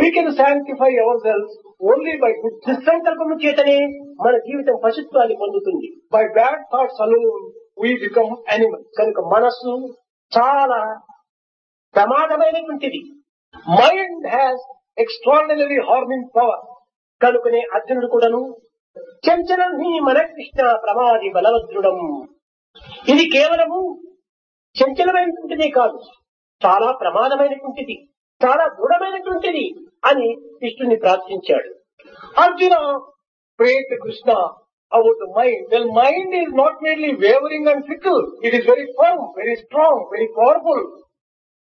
We can sanctify ourselves only by good thoughts. దుస్సంకల్పము చేతనే మన జీవితం పశుత్వాన్ని పొందుతుంది By bad thoughts alone, we become animals. కనుక మనస్సు చాలా ప్రమాదమైనటువంటిది Mind has extraordinarily harming power. కనుకనే అర్జునుడు కూడాను చంచలం నీ మన కృష్ణ ప్రమాది బలవద్రుడం ఇది కేవలము చంచలమైనటువంటిదే కాదు చాలా ప్రమాదమైనటువంటిది చాలా దృఢమైనటువంటిది అని కృష్ణుని ప్రార్థించాడు Arjuna prayed to Krishna about the mind. Well, mind is not merely wavering and fickle. It is very firm, very strong, very powerful.